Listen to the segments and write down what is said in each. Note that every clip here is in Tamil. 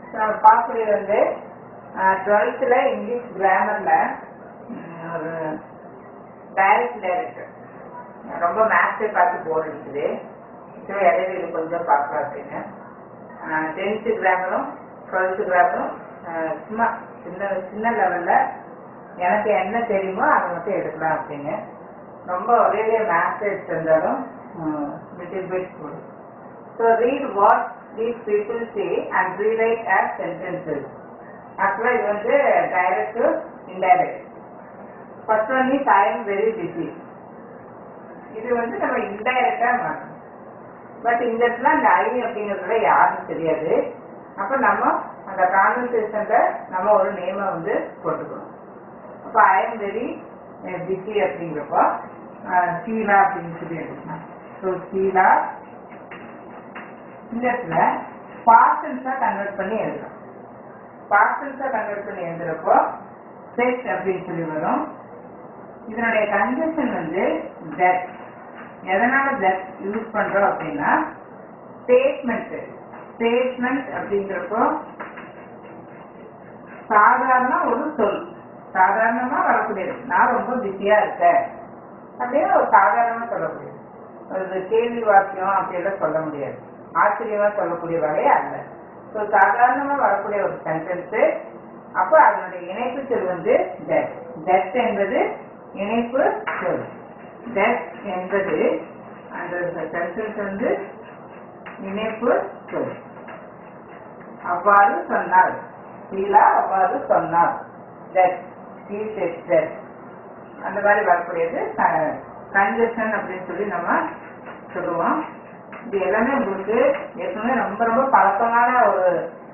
நம்ம பார்க்கறது வந்து டுவெல்த்தில் இங்கிலீஷ் கிராமரில் ஒரு டைரக்ட் டைரக்டர் ரொம்ப மேத்ஸே பார்த்து போர் அடிக்குது ஸோ இடையில இது கொஞ்சம் பார்க்கலாம் அப்படின்னு டென்த்து கிராமரும் டுவெல்த்து கிராமரும் சும்மா சின்ன சின்ன லெவலில் எனக்கு என்ன தெரியுமோ அதை மட்டும் எடுக்கலாம் அப்படின்னு ரொம்ப ஒரே மேத்ஸ் எடுத்திருந்தாலும் little bit good so read what these people say and rewrite as sentences ஆக்சுவலாக இது வந்து direct indirect first one is I am very busy இது வந்து நம்ம இன்டைரக்டா மாற்றணும் பட் இந்த இடத்துல அந்த ஐ அப்படிங்கிறதுல யாருக்கும் தெரியாது அப்ப நம்ம அந்த கான்வர்சேஷன்ல நம்ம ஒரு நேமை வந்து போட்டுக்கணும் அப்ப ஐ எம் வெரி பிஸி அப்படிங்கிறப்போ சீலா அப்படின்னு சொல்லி எடுக்கணும் ஸோ சீலா இந்த இடத்துல பார்சன்ஸா கன்வெர்ட் பண்ணி எழுதணும் பார்சன்ஸா கன்வெர்ட் பண்ணி எழுதுறப்போ செட் அப்படின்னு சொல்லி வரும் இதனுடைய கன்ஜெஷன் வந்து தட் எதனால தட் யூஸ் பண்றோம் அப்படின்னா ஸ்டேட்மெண்ட் ஸ்டேட்மெண்ட் அப்படிங்கிறப்போ சாதாரண ஒரு சொல் சாதாரணமா வரக்கூடியது நான் ரொம்ப பிஸியா இருக்கேன் அப்படின்னு ஒரு சாதாரணமா சொல்லக்கூடியது ஒரு கேள்வி வாக்கியம் அப்படியெல்லாம் சொல்ல முடியாது ஆச்சரியமா சொல்லக்கூடிய வகையே அல்ல ஸோ சாதாரணமா வரக்கூடிய ஒரு சென்டென்ஸ் அப்போ அதனுடைய இணைப்பு சொல் வந்து தட் தட் என்பது இணைப்பு சொல் தட் என்பது அந்த சென்டென்ஸ் வந்து இணைப்பு சொல் அவ்வாறு சொன்னார் சீலா அவ்வாறு சொன்னார் தட் he said that அந்த மாதிரி வரக்கூடியது கன்ஜெஷன் அப்படின்னு சொல்லி நம்ம சொல்லுவோம் இது எல்லாமே உங்களுக்கு ஏற்கனவே ரொம்ப ரொம்ப பழக்கமான ஒரு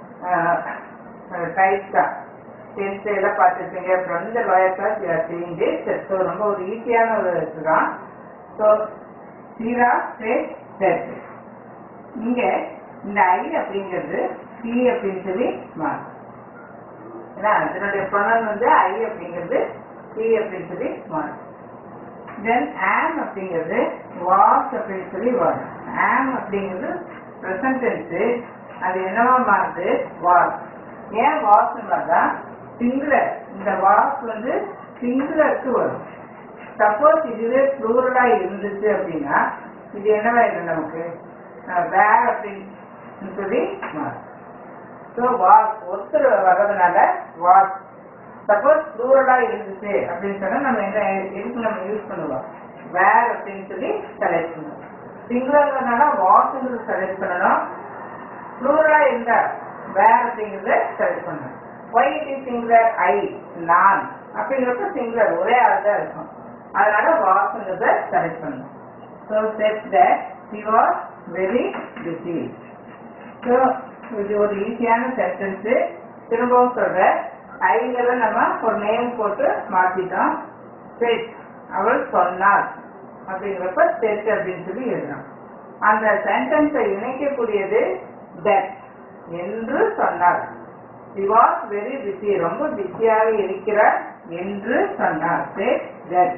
டைப் தான் டென்த் எல்லாம் பார்த்துருப்பீங்க from the lower class you are seeing this so ரொம்ப ஒரு ஈஸியான ஒரு இதுதான் ஸோ சீரா சேட் செட் இங்க இந்த ஐ அப்படிங்கிறது சி அப்படின்னு சொல்லி மாறும் ஏன்னா அதனுடைய ப்ரொனல் வந்து ஐ அப்படிங்கிறது சி அப்படின்னு சொல்லி மாறும் தென் ஆம் அப்படிங்கிறது வாஸ் அப்படின்னு சொல்லி வரும் ஆம் அப்படிங்கிறது ப்ரெசன்ட் டென்ஸ் அது என்னவா மாறுது வாஸ் ஏன் வாஸ் மாறுதா சிங்குலர் இந்த வாஸ் வந்து சிங்குலருக்கு வரும் சப்போஸ் இதுவே ப்ளூரலா இருந்துச்சு அப்படின்னா இது என்னவா இருக்கு நமக்கு வேர் அப்படின்னு சொல்லி மாறும் ஸோ வாஸ் ஒருத்தர் வர்றதுனால வாஸ் சப்போஸ் ப்ளூரலா இருந்துச்சு அப்படின்னு சொன்னா நம்ம என்ன எதுக்கு நம்ம யூஸ் பண்ணுவோம் வேர் அப்படின்னு சொல்லி செலக்ட் பண்ணுவோம் சிங்குலர்னால வாட்ங்கிறது செலக்ட் பண்ணணும் ப்ளூரலா இருந்தா வேர் அப்படிங்கறத செலக்ட் பண்ணணும் why it is singular I நான் அப்படிங்கிறப்ப சிங்குலர் ஒரே ஆள் தான் இருக்கும் அதனால வாட்ங்கிறத செலக்ட் பண்ணணும் so said that she was very busy so இது ஒரு ஈஸியான சென்டென்ஸ் திரும்பவும் சொல்றேன் ஐங்கெல்லாம் நம்ம ஒரு நேம் போட்டு மாத்திட்டோம் செட் அவள் சொன்னாள் அப்படிங்கிறப்ப செட் அப்படின்னு சொல்லி எழுதணும் அந்த சென்டென்ஸை இணைக்கக்கூடியது தட் என்று சொன்னாள் ஷி வாஸ் வெரி பிஸி ரொம்ப பிஸியாக இருக்கிறார் என்று சொன்னார் செட் தட்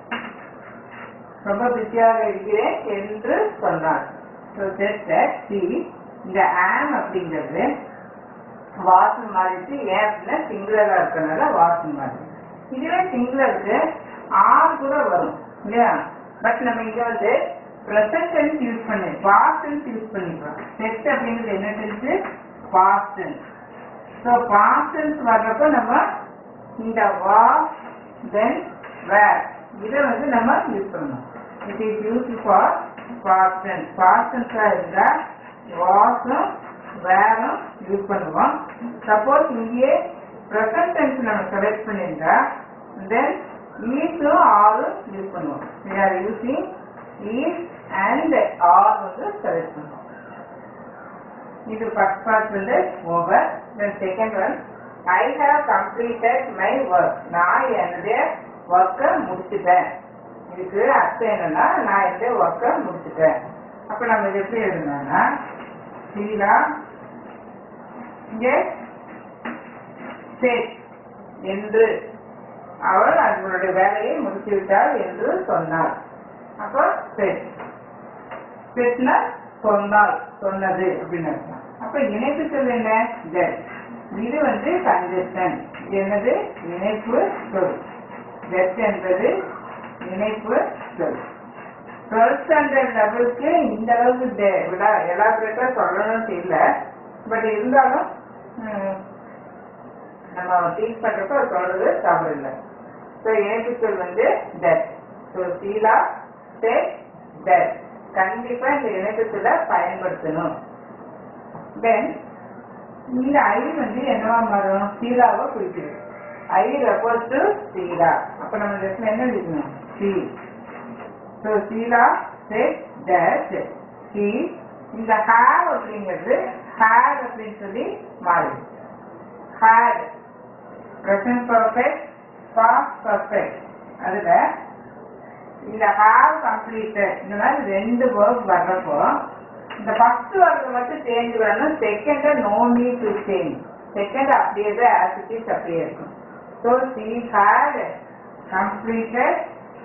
ரொம்ப பிஸியாக இருக்கிறேன் என்று சொன்னார் ஸோ செட் தட் சி இந்த ஆம் அப்படிங்கிறது வாசன் மாறிட்டு ஏன் அப்படின்னா சிங்குலரா இருக்கனால வாசன் மாறி இதுவே சிங்குலருக்கு ஆறு கூட வரும் இல்லையா பட் நம்ம இங்க வந்து ப்ரெசன்ட் டென்ஸ் யூஸ் பண்ணி பாஸ்ட் டென்ஸ் யூஸ் பண்ணிக்கிறோம் செட் அப்படிங்கிறது என்ன tense past tense so past tense வர்றப்ப நம்ம இந்த வாஸ் தென் வேர் இதை வந்து நம்ம யூஸ் பண்ணணும் it is use for past tense past டென்ஸாக இருந்தால் வாஸும் வேரும் யூஸ் பண்ணுவோம் சப்போஸ் இங்கேயே ப்ரெசன்ட் டென்ஸ் நம்ம செலக்ட் பண்ணியிருந்தா தென் ஈஸும் ஆரும் யூஸ் பண்ணுவோம் we are using is and are வந்து செலக்ட் பண்ணுவோம் இது ஃபர்ஸ்ட் பார்ட் வந்து over then second one I have completed my work நான் என்னுடைய ஒர்க்கை முடிச்சுட்டேன் இதுக்கு அர்த்தம் என்னன்னா நான் என்னுடைய ஒர்க்கை முடிச்சுட்டேன் அப்ப நம்ம இது எப்படி எழுதணும்னா சீலா இங்கே சேட் என்று அவள் அவளுடைய வேலையை முடித்து விட்டாள் என்று சொன்னார் அப்போ செட் செட்னா சொன்னால் சொன்னது அப்படின்னு அர்த்தம் அப்ப இணைப்பு சொல் என்ன ஜெட் இது வந்து கன்ஜெஷன் என்னது இணைப்பு சொல் ஜெட் என்பது இணைப்பு சொல் டுவெல்த் ஸ்டாண்டர்ட் லெவலுக்கு இந்த அளவுக்கு டே- விட எலாபரேட்டா சொல்லணும்னு இல்லை பட் இருந்தாலும் ம், நம்ம டீச் பண்றப்ப அது சொல்றது தவறு இல்லை ஸோ இணைப்பு சொல் வந்து டெட் ஸோ சீலா சே டெட் கண்டிப்பா இந்த இணைப்பு சொல்ல பயன்படுத்தணும் தென் இந்த ஐ வந்து என்னவா மாறும் சீலாவை குறிக்குது ஐ ரெஃபர்ஸ் டு சீலா அப்ப நம்ம இந்த இடத்துல என்ன எழுதணும் she so Sheela said dash she இந்த ஹேவ் அப்படிங்கிறது ஹேர் அப்படின்னு சொல்லி மாறுது her present perfect past perfect அதுல இந்த have completed இந்த மாதிரி ரெண்டு verb வர்றப்போ இந்த ஃபர்ஸ்ட் வர்றது மட்டும் சேஞ்ச் வரணும் second no need to change second அப்படியே தான் ஆஸ் இட் இஸ் அப்படியே இருக்கும் so she had completed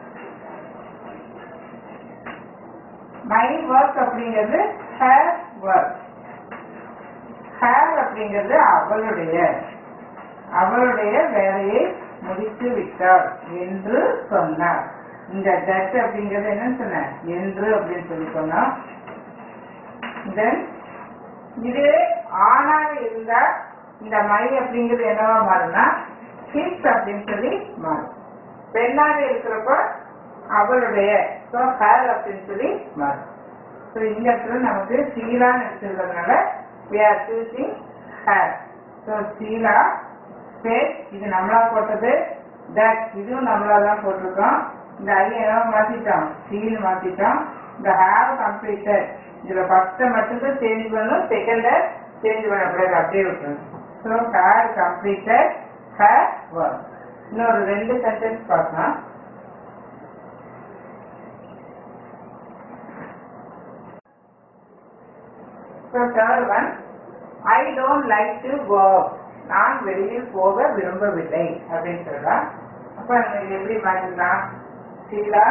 my work அப்படிங்கிறது ஹேர் ஒர்க் ஹேர் அப்படிங்கிறது அவளுடைய அவளுடைய வேலையை முடித்து விட்டார் என்று சொன்னார் இந்த டச் அப்படிங்கிறது என்னன்னு சொன்ன என்று அப்படின்னு சொல்லி சொன்னா தென் இது ஆணாக இருந்தா இந்த மை அப்படிங்கிறது என்னவா மாறும்னா ஹிஸ் அப்படின்னு சொல்லி மாறும் பெண்ணாக இருக்கிறப்ப அவளுடைய ஸோ ஹேர் அப்படின்னு சொல்லி மாறும் ஸோ இந்த இடத்துல நமக்கு சீலான்னு எடுத்துக்கிறதுனால we are choosing hair so Sheela பேஸ் இது நம்மளா போட்டது தட் இதுவும் நம்மளா தான் போட்டிருக்கோம் இந்த ஐ என்னவா மாத்திட்டோம் சீல் மாத்திட்டோம் இந்த ஹேர் கம்ப்ளீட்டட் இதுல ஃபர்ஸ்ட் மட்டும்தான் சேஞ்ச் பண்ணணும் செகண்ட சேஞ்ச் பண்ணக்கூடாது அப்படியே விட்டுருணும் so her completed her work இன்னொரு ரெண்டு சென்டென்ஸ் பார்க்கலாம் So third one, I don't like to work. நான் வெளியில் போக விரும்பவில்லை அப்படின்னு சொல்றான் அப்ப நம்ம இதை எப்படி மாத்திக்கலாம் சீலா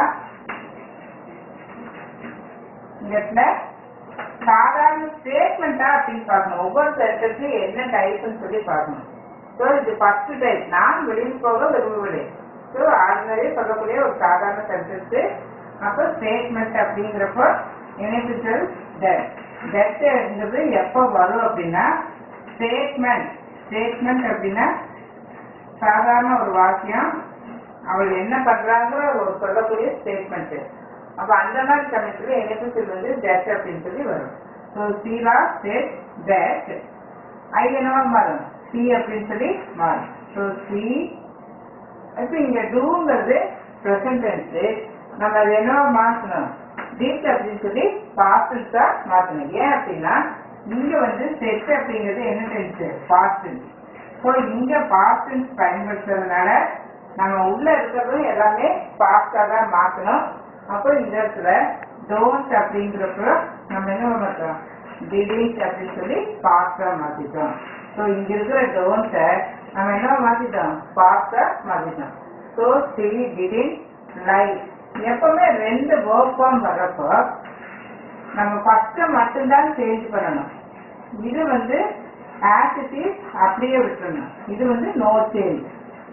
இந்த இடத்துல சாதாரண ஸ்டேட்மெண்டா அப்படின்னு பார்க்கணும் ஒவ்வொரு சென்டென்ஸும் என்ன டைப்னு சொல்லி பார்க்கணும் ஸோ இது ஃபர்ஸ்ட் டைப் நான் வெளியில் போக விரும்பவில்லை ஸோ ஆர்டினரி சொல்லக்கூடிய ஒரு சாதாரண சென்டென்ஸ் அப்போ ஸ்டேட்மெண்ட் அப்படிங்கிறப்போ இணைப்பு சொல் டெட் டெட்ங்கிறது எப்போ வரும் அப்படின்னா ஸ்டேட்மெண்ட் ஸ்டேட்மெண்ட் அப்படின்னா சாதாரண ஒரு வாக்கியம் அவள் என்ன பண்றாங்கிற ஒரு சொல்லக்கூடிய ஸ்டேட்மெண்ட் அப்ப அந்த மாதிரி சமயத்துல இணைப்பு சொல் வந்து டெட் அப்படின்னு சொல்லி வரும் ஸோ சீலா ஸ்டேட் டெட் ஐ என்னவா மாறும் சி அப்படின்னு சொல்லி மாறும் ஸோ சி இப்போ இங்க டூங்கிறது ப்ரெசன்ட் டென்ஸ் நம்ம அது என்னவா மாற்றணும் டிட் அப்படின்னு சொல்லி பாஸ்டா மாற்றணும் ஏன் அப்படின்னா இங்க வந்து செட் அப்படிங்கிறது என்ன டென்ஸ் பாஸ்ட் ஸோ இங்க பாஸ்ட் பயன்படுத்துறதுனால நம்ம உள்ள இருக்கிறதும் எல்லாமே பாஸ்டா தான் மாற்றணும் அப்போ இந்த இடத்துல டோன்ட் அப்படிங்கிறப்ப நம்ம என்ன மாற்றோம் டிடீட் அப்படின்னு சொல்லி பாஸ்டா மாத்திட்டோம் ஸோ இங்க இருக்கிற டோன்ட்டை நம்ம என்ன மாத்திட்டோம் பாஸ்டா மாத்திட்டோம் ஸோ சி டிடின் லைக் எப்பவுமே ரெண்டு ஒர்க் ஃபார்ம் வர்றப்போ நம்ம ஃபர்ஸ்ட் மட்டும்தான் சேஞ்ச் பண்ணணும் இது வந்து ஆஸ் இட் இஸ் அப்படியே விட்டுறணும் இது வந்து நோ சேஞ்ச்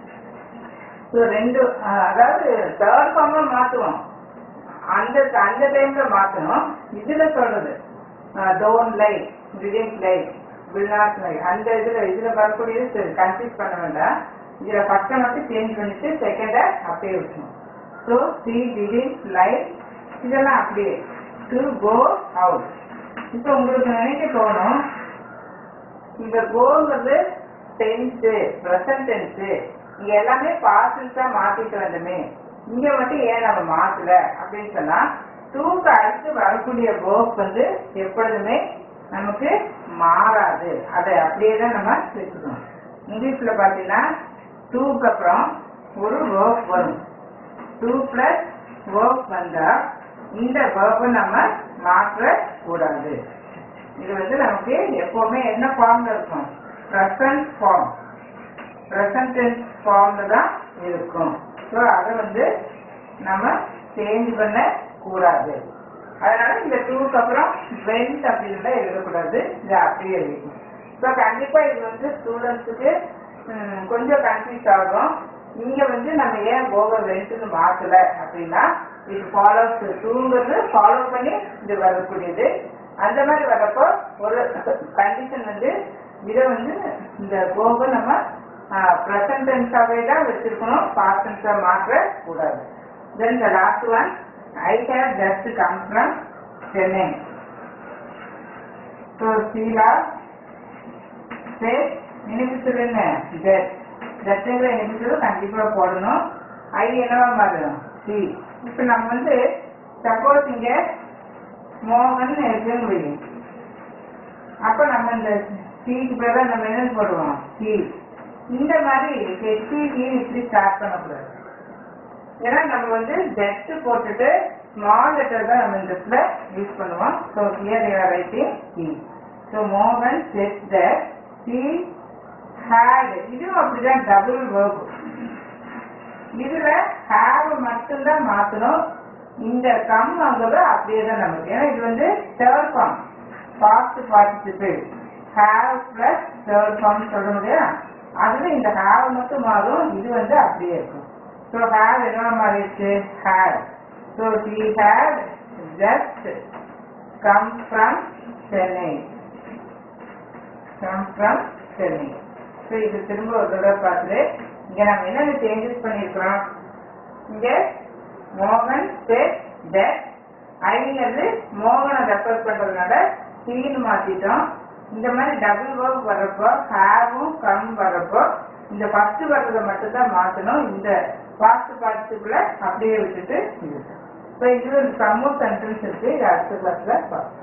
ஸோ ரெண்டு அஹ், அதாவது தேர்ட் ஃபார்ம்ல மாற்றுவோம் அந்த அந்த டைம்ல மாற்றணும் இதுல சொல்றது don't like didn't like will not like அந்த இதுல இதுல வரக்கூடியது கன்ஃபியூஸ் பண்ண வேண்டாம் இதுல ஃபர்ஸ்ட் மட்டும் சேஞ்ச் பண்ணிட்டு செகண்ட அப்படியே விட்டுணும் ஸோ சி டிடன்ட் லை இதெல்லாம் அப்படியே டு கோ அவுட் இப்போ உங்களுக்கு நினைக்க தோணும் இந்த கோங்கிறது டென்ஸு ப்ரெசன்ட் டென்ஸு இங்க எல்லாமே பாசில்ஸா மாத்திட்டு வந்தோமே இங்க மட்டும் ஏன் நம்ம மாத்தல அப்படின்னு சொன்னா டூக்கு அடுத்து வரக்கூடிய வேர்ப் வந்து எப்பொழுதுமே நமக்கு மாறாது அதை அப்படியே தான் நம்ம வச்சுக்கணும் இங்கிலீஷ்ல பாத்தீங்கன்னா டூக்கு அப்புறம் ஒரு வேர்ப் வரும் டூ பிளஸ் வேர்ப் வந்தா இந்த வேர்பை நம்ம மாற்ற கூடாது இது வந்து நமக்கு எப்பவுமே என்ன ஃபார்ம்ல இருக்கும் ப்ரெசன்ட் ஃபார்ம் ப்ரெசன்ட் டென்ஸ் ஃபார்ம்ல தான் இருக்கும் ஸோ அதை வந்து நம்ம சேஞ்ச் பண்ண கூடாது அதனால இந்த டூக்கு அப்புறம் வெண்ட் அப்படின்னு எழுதக்கூடாது இது அப்படியே எழுதிக்கணும் ஸோ கண்டிப்பா இது வந்து ஸ்டூடெண்ட்ஸுக்கு கொஞ்சம் கன்ஃபியூஸ் ஆகும் இங்க வந்து நம்ம ஏன் ஓவர் வெண்ட்னு மாத்தல அப்படின்னா இது ஃபாலோஸ் டூங்கிறது ஃபாலோ பண்ணி இது வரக்கூடியது அந்த மாதிரி வரப்போ ஒரு கண்டிஷன் வந்து இதை வந்து இந்த கோவை நம்ம ப்ரெசன்ட் டென்ஸாகவே தான் வச்சிருக்கணும் பாஸ்ட் டென்ஸா மாற்ற கூடாது then the last one I have just come from Chennai so சீலா சே இனிப்பிச்சது என்ன ஜெட் ஜெட்டுங்கிற இனிப்பிச்சது கண்டிப்பா போடணும் ஐ என்னவா மாறும் சி இப்போ நம்ம வந்து சப்போஸ் இங்க மோகன் இருக்குன்னு வைங்க அப்ப நம்ம இந்த சீக்கு பேர நம்ம என்ன போடுவோம் சி இந்த மாதிரி ஹெச்சி இப்படி ஸ்டார்ட் பண்ணக்கூடாது ஏன்னா நம்ம வந்து ஜெட் போட்டுட்டு ஸ்மால் லெட்டர் தான் நம்ம இந்த இடத்துல யூஸ் பண்ணுவோம் so here you are writing she so மோகன் செட் தட் சி ஹேட் இதுவும் அப்படிதான் டபுள் வேர்ப் இதுல ஹேவ் மட்டும்தான் மாத்தணும் இந்த கம் அங்கே அப்படியே தான் நமக்கு ஏன்னா இது வந்து third form past participle have plus third form சொல்ல முடியா அதுல இந்த ஹேவ் மட்டும் மாறும் இது வந்து அப்படியே இருக்கும் ஸோ ஹேவ் என்ன மாறிடுச்சு have so she had just come from Chennai come from Chennai so இது திரும்ப ஒரு தடவை பார்த்துட்டு இங்க நம்ம என்னென்ன சேஞ்சஸ் பண்ணியிருக்கிறோம் இங்க மோகன் செட் தட் ஐங்கிறது மோகனை ரெஃபர் பண்றதுனால சீன்னு மாத்திட்டோம் இந்த மாதிரி டபுள் ஒர்க் வர்றப்போ ஹேவும் கம் வர்றப்போ இந்த ஃபர்ஸ்ட் வர்றதை மட்டும் தான் மாத்தணும் இந்த ஃபாஸ்ட் பார்ட்டிசிபிள அப்படியே விட்டுட்டு இது ஸோ இது ஒரு சம்மு சென்டென்ஸ் இருக்கு இது அடுத்த கிளாஸ்ல பார்ப்போம்